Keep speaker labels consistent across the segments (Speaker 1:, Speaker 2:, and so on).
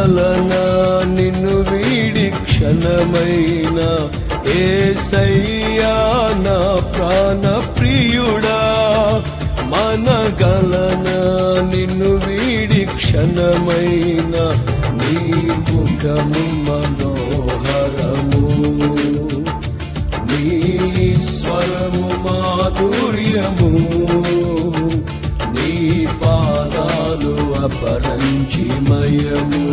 Speaker 1: గలనా నిన్ను వీడి క్షణమైన ఏసయ్యా నా ప్రాణ ప్రియుడా మనగలనా నిన్ను వీడి క్షణమైన నీ ముఖము మనోహరము నీ స్వరము మాధుర్యము నీ పాదాలు అపరంచిమయము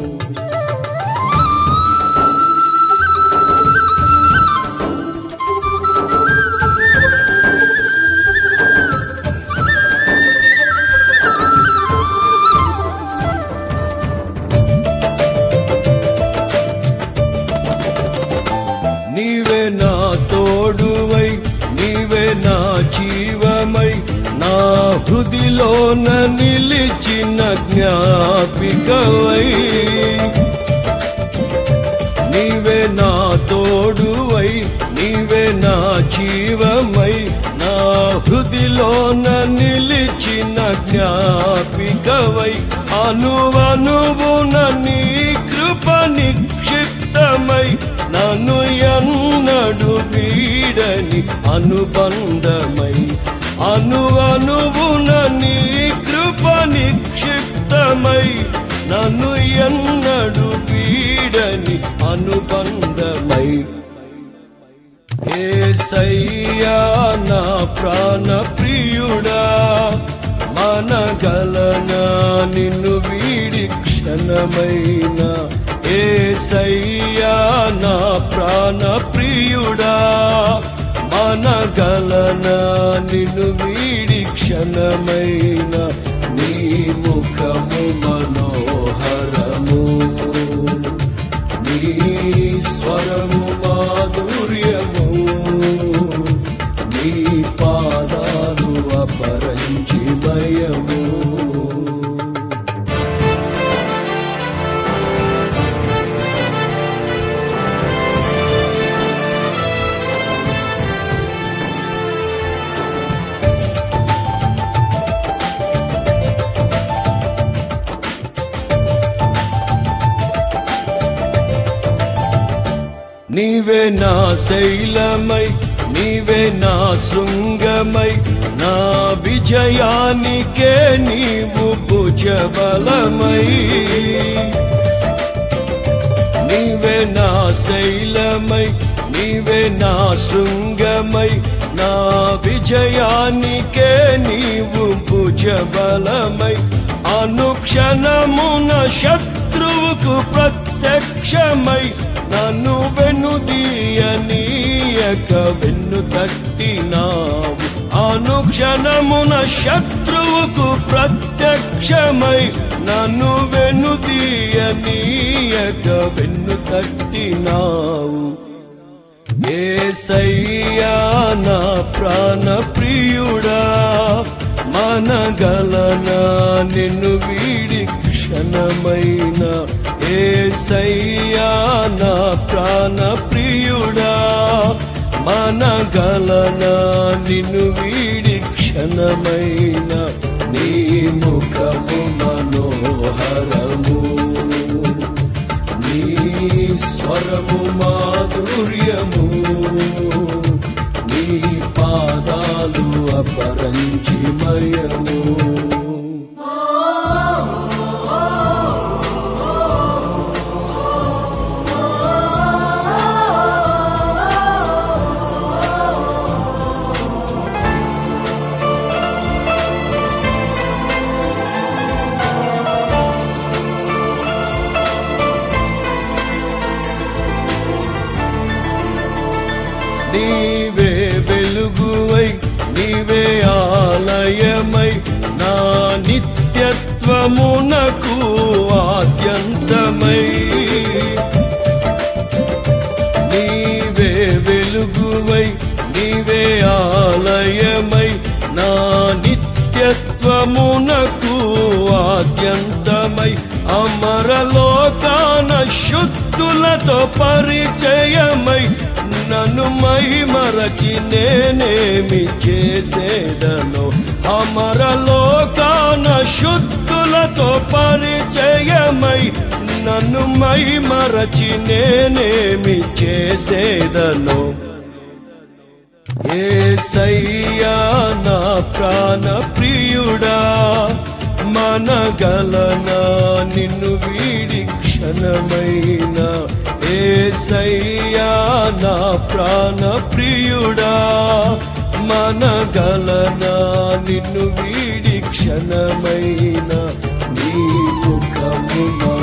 Speaker 1: నీవే నా తోడువై నీవే నా జీవమై నా హృదిలోన నిలిచిన జ్ఞాపికవై నీవే నా తోడువై నీవే నా జీవమై నా హృదిలోన నిలిచిన జ్ఞాపికవై అనువనువున నీ కృప నిక్షిప్తమై నన్ను ఎన్నడు వీడని అనుబంధమై అనువనువున నీ కృప నిక్షిప్తమై నన్ను ఎన్నడు వీడని అనుబంధమై ఏసయ్యా నా ప్రాణ ప్రియుడా మనగలనా నిన్ను వీడి క్షణమైన ఏసయ్యా నా ప్రాణ ప్రియుడా మనగలనా నిన్ను వీడి క్షణమైన నీ ముఖము మనోహరము నీ స్వరము మాధుర్యము నీ పాదాలు అపరంచిమయము నీవే నా శైలమై నీవే నా శృంగమై నా విజయానికే నీవు భుజబలమై నీవే నా శైలమై నీవే నా శృంగమై నా విజయానికే నీవు భుజబలమై అనుక్షణమున శత్రువుకు ప్రత్యక్షమై నన్ను వెనుదీయనీయక వెన్ను తట్టినావు అనుక్షణమున శత్రువుకు ప్రత్యక్షమై నన్ను వెనుదీయనీయక వెన్ను తట్టినావు ఏసయ్యా నా ప్రాణ ప్రియుడా మనగలనా నిన్ను వీడి క్షణమైన ఏసయ్యా నా ప్రాణ ప్రియుడా మనగలనా నిన్ను వీడి క్షణమైన నీ ముఖము మనోహరము నీ స్వరము మాధుర్యము నీ పాదాలు అపరంచిమయము నీవే వెలుగువై నీవే ఆలయమై నా నిత్యత్వమునకు ఆద్యంతమై నీవే వెలుగువై నీవే ఆలయమై నా నిత్యత్వమునకు ఆద్యంతమై అమరలోకాన శుద్ధులతో పరిచయమై నన్ను మహిమరచి నేనేమి చేసేదను అమరలోకాన శుద్ధులతో పరిచయమై నన్ను మై మరచి నేనేమి చేసేదను ఏసయ్యా నా ప్రాణ ప్రియుడా మనగలనా నిన్ను వీడి క్షణమైన ఏసయ్యా నా ప్రాణ ప్రియుడా మనగలనా నిన్ను వీడి క్షణమైన నీ ముఖము నా